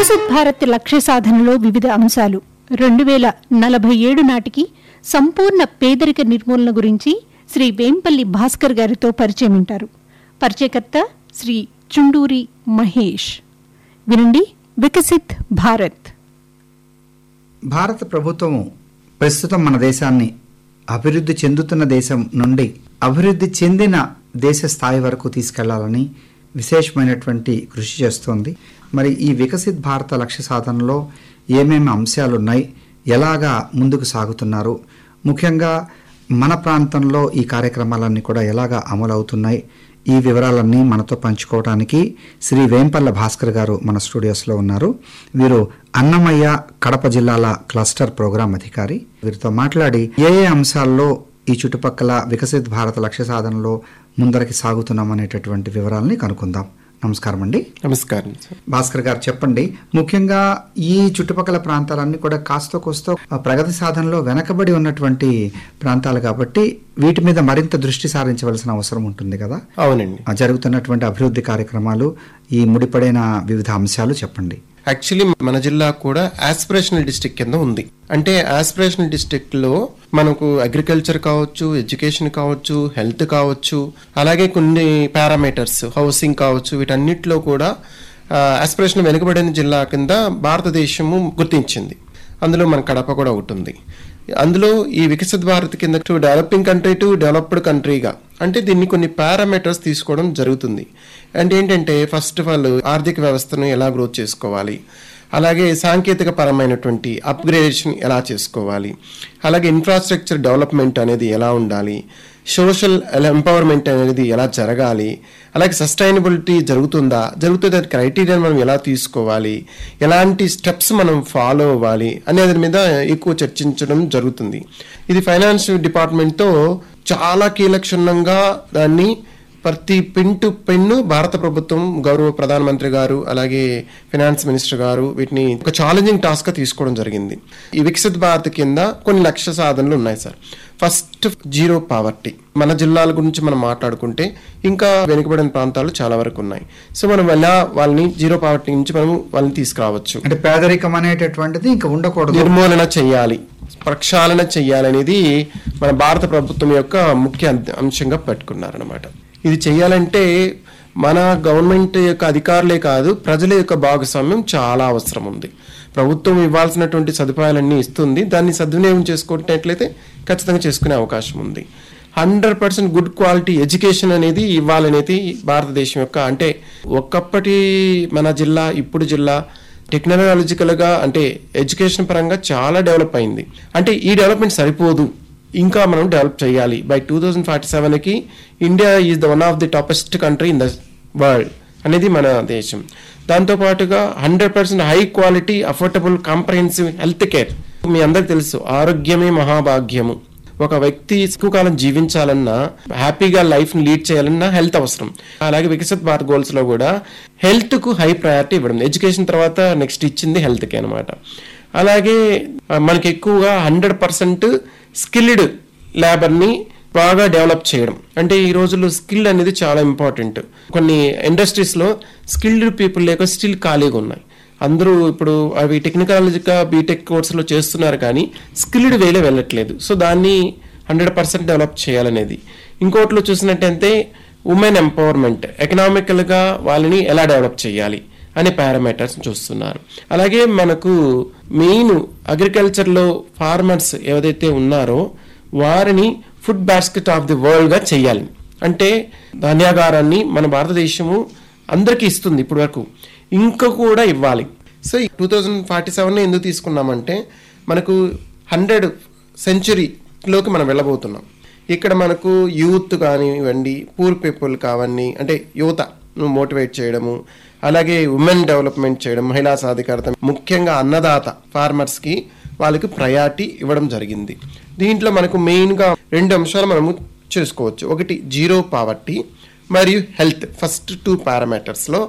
వికసిత్ భారత్ లక్ష్య సాధనలో వివిధ అంశాలు రెండు వేల నలభై ఏడు నాటికి సంపూర్ణ పేదరిక నిర్మూలన గురించి శ్రీ వేంపల్లి భాస్కర్ గారితో పరిచయం వింటారు పరిచయకర్త శ్రీ చుండూరి మహేష్ వినండి వికసిత్ భారత్ భారత ప్రభుత్వం ప్రస్తుతం మన దేశాన్ని అభివృద్ధి చెందుతున్న దేశం నుండి అభివృద్ధి చెందిన దేశ స్థాయి వరకు తీసుకెళ్లాలని విశేషమైనటువంటి కృషి చేస్తోంది మరి ఈ వికసిత్ భారత లక్ష్య సాధనలో ఏమేమి అంశాలు ఉన్నాయి ఎలాగా ముందుకు సాగుతున్నారు ముఖ్యంగా మన ప్రాంతంలో ఈ కార్యక్రమాలన్నీ కూడా ఎలాగా అమలు అవుతున్నాయి ఈ వివరాలన్నీ మనతో పంచుకోవడానికి శ్రీ వేంపల్ల భాస్కర్ గారు మన స్టూడియోస్లో ఉన్నారు వీరు అన్నమయ్య కడప జిల్లాల క్లస్టర్ ప్రోగ్రాం అధికారి వీరితో మాట్లాడి ఏ ఏ అంశాల్లో ఈ చుట్టుపక్కల వికసిత్ భారత లక్ష్య సాధనలో ముందరికి సాగుతున్నాం అనేటటువంటి వివరాలని కనుక్కుందాం నమస్కారం అండి నమస్కారం సార్ భాస్కర్ గారు చెప్పండి ముఖ్యంగా ఈ చుట్టుపక్కల ప్రాంతాలన్నీ కూడా కాస్త కోస్తో ప్రగతి సాధనలో వెనకబడి ఉన్నటువంటి ప్రాంతాలు కాబట్టి వీటి మీద మరింత దృష్టి సారించవలసిన అవసరం ఉంటుంది కదా అవునండి ఆ జరుగుతున్నటువంటి అభివృద్ధి కార్యక్రమాలు ఈ ముడిపడిన వివిధ అంశాలు చెప్పండి యాక్చువల్లీ మన జిల్లా కూడా ఆస్పిరేషనల్ డిస్ట్రిక్ట్ కింద ఉంది అంటే ఆస్పిరేషనల్ డిస్ట్రిక్ట్ లో మనకు అగ్రికల్చర్ కావచ్చు ఎడ్యుకేషన్ కావచ్చు హెల్త్ కావచ్చు అలాగే కొన్ని పారామీటర్స్ హౌసింగ్ కావచ్చు వీటన్నిటిలో కూడా ఆస్పిరేషన్ వెనుకబడిన జిల్లా కింద భారతదేశము గుర్తించింది అందులో మన కడప కూడా ఒకటి ఉంది అందులో ఈ వికసిత్ భారత్ కింద to developing country to developed కంట్రీగా అంటే దీన్ని కొన్ని పారామీటర్స్ తీసుకోవడం జరుగుతుంది అంటే ఏంటంటే ఫస్ట్ ఆఫ్ ఆల్ ఆర్థిక వ్యవస్థను ఎలా గ్రోత్ చేసుకోవాలి అలాగే సాంకేతిక పరమైనటువంటి అప్గ్రేడేషన్ ఎలా చేసుకోవాలి అలాగే ఇన్ఫ్రాస్ట్రక్చర్ డెవలప్మెంట్ అనేది ఎలా ఉండాలి సోషల్ ఎంపవర్మెంట్ అనేది ఎలా జరగాలి అలాగే సస్టైనబిలిటీ జరుగుతుందా జరుగుతుంది దాని క్రైటీరియాని మనం ఎలా తీసుకోవాలి ఎలాంటి స్టెప్స్ మనం ఫాలో అవ్వాలి అనే దాని మీద ఎక్కువ చర్చించడం జరుగుతుంది ఇది ఫైనాన్స్ డిపార్ట్మెంట్తో చాలా కీలక్షణంగా దాన్ని ప్రతి పిన్ టు పెన్ను భారత ప్రభుత్వం గౌరవ ప్రధానమంత్రి గారు అలాగే ఫైనాన్స్ మినిస్టర్ గారు వీటిని ఒక ఛాలెంజింగ్ టాస్క్ గా తీసుకోవడం జరిగింది ఈ వికసిత్ భారత్ కింద కొన్ని లక్ష్య సాధనలు ఉన్నాయి సార్ ఫస్ట్ జీరో పావర్టీ మన జిల్లాల గురించి మనం మాట్లాడుకుంటే ఇంకా వెనుకబడిన ప్రాంతాలు చాలా వరకు ఉన్నాయి సో మనం ఎలా వాళ్ళని జీరో పావర్టీ నుంచి మనం వాళ్ళని తీసుకురావచ్చు అంటే పేదరికం అనేటటువంటిది ఇంకా ఉండకూడదు నిర్మూలన చెయ్యాలి ప్రక్షాళన చెయ్యాలనేది మన భారత ప్రభుత్వం యొక్క ముఖ్య అంశ- అంశంగా పెట్టుకున్నారనమాట ఇది చెయ్యాలంటే మన గవర్నమెంట్ యొక్క అధికారులే కాదు ప్రజల యొక్క భాగస్వామ్యం చాలా అవసరం ఉంది ప్రభుత్వం ఇవ్వాల్సినటువంటి సదుపాయాలన్నీ ఇస్తుంది దాన్ని సద్వినియోగం చేసుకున్నట్లయితే ఖచ్చితంగా చేసుకునే అవకాశం ఉంది hundred percent good quality education అనేది ఇవ్వాలనేది భారతదేశం యొక్క అంటే ఒకప్పటి మన జిల్లా ఇప్పుడు జిల్లా టెక్నాలజికల్ గా అంటే ఎడ్యుకేషన్ పరంగా చాలా డెవలప్ అయింది అంటే ఈ డెవలప్మెంట్ సరిపోదు ఇంకా మనం డెవలప్ చేయాలి బై టూ థౌజండ్ ఫార్టీ సెవెన్కి India is the one of the topest country in the world అనేది మన దేశం దాంతోపాటుగా hundred percent high quality affordable comprehensive health care మీ అందరికి తెలుసు ఆరోగ్యమే మహాభాగ్యము ఒక వ్యక్తి ఎక్కువ కాలం జీవించాలన్నా హ్యాపీగా లైఫ్ ని లీడ్ చేయాలన్నా హెల్త్ అవసరం అలాగే వికసిత్ భారత్ గోల్స్ లో కూడా హెల్త్ కు హై ప్రయారిటీ ఇవ్వడం ఎడ్యుకేషన్ తర్వాత నెక్స్ట్ ఇచ్చింది హెల్త్ కి అనమాట అలాగే ఆ, మనకి ఎక్కువగా హండ్రెడ్ పర్సెంట్ స్కిల్డ్ లేబర్ ని బాగా డెవలప్ చేయడం అంటే ఈ రోజుల్లో స్కిల్ అనేది చాలా ఇంపార్టెంట్ కొన్ని ఇండస్ట్రీస్ లో స్కిల్డ్ పీపుల్ లేక స్టిల్ ఖాళీగా ఉన్నాయి అందరూ ఇప్పుడు అవి టెక్నికాలజిగా బీటెక్ కోర్సులో చేస్తున్నారు కానీ స్కిల్డ్ వేలే వెళ్ళట్లేదు సో దాన్ని హండ్రెడ్ పర్సెంట్ డెవలప్ చేయాలనేది ఇంకోటిలో చూసినట్టయితే ఉమెన్ ఎంపవర్మెంట్ ఎకనామికల్గా వాళ్ళని ఎలా డెవలప్ చేయాలి అనే పారామీటర్స్ చూస్తున్నారు అలాగే మనకు మెయిన్ అగ్రికల్చర్లో ఫార్మర్స్ ఏదైతే ఉన్నారో వారిని ఫుడ్ బాస్కెట్ ఆఫ్ ది వరల్డ్గా చేయాలి అంటే ధాన్యాగారాన్ని మన భారతదేశము అందరికీ ఇస్తుంది ఇప్పటి వరకు ఇంకా కూడా ఇవ్వాలి so two thousand forty seven ఎందుకు తీసుకున్నామంటే మనకు హండ్రెడ్ సెంచురీలోకి మనం వెళ్ళబోతున్నాం ఇక్కడ మనకు యూత్ కానివ్వండి పూర్ పీపుల్ కావని అంటే యువత మోటివేట్ చేయడము అలాగే ఉమెన్ డెవలప్మెంట్ చేయడం మహిళా సాధికారత ముఖ్యంగా అన్నదాత ఫార్మర్స్కి వాళ్ళకి ప్రయారిటీ ఇవ్వడం జరిగింది దీంట్లో మనకు మెయిన్గా రెండు అంశాలు మనము చేసుకోవచ్చు ఒకటి జీరో పావర్టీ మరియు హెల్త్ ఫస్ట్ టూ పారామీటర్స్లో